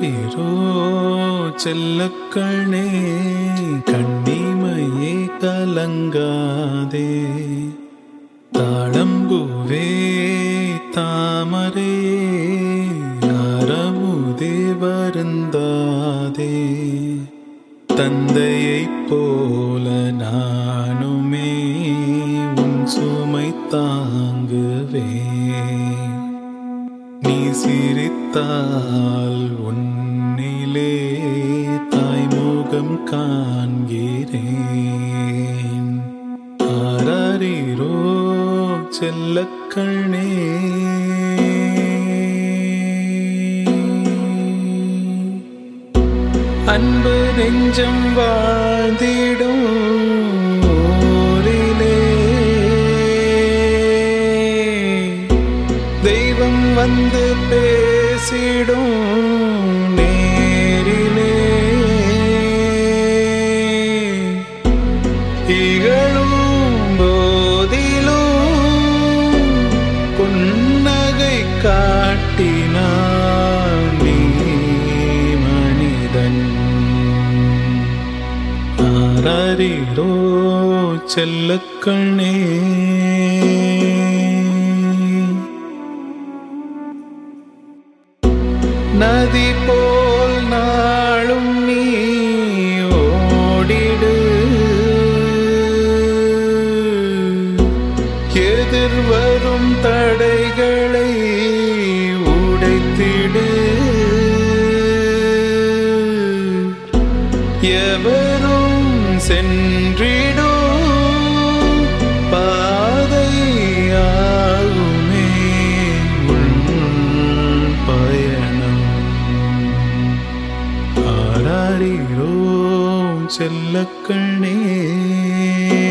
ஆராரிரோ செல்லக்கண்ணே கண்ணிமையே கலங்காதே தாழம்பூவே தாமரே அறமுதே வருந்தாதே தந்தையைப் போல நானுமே உன் சுமை தாங்குவேன் நீ சிரித்தால் உன்னிலே தாய்முகம் காண்கிறேன் ஆராரிரோ செல்லக்கண்ணே அன்பு நெஞ்சம் வாழ்ந்திடும் ஊரிலே தெய்வம் வந்து பேசிடும் நேரிலே இகழும் போதிலும் புன்னகை காட்டினான் நீ மனிதன் ஆராரிரோ செல்லக்கண்ணே நதி போல் நாளும் நீ ஓடிடு எதிர்வரும் தடைகளை உடைத்திடு எவரும் சென்றிடும் பாதையாகுமே உன் பயணம் ஆராரிரோ செல்லக்கண்ணே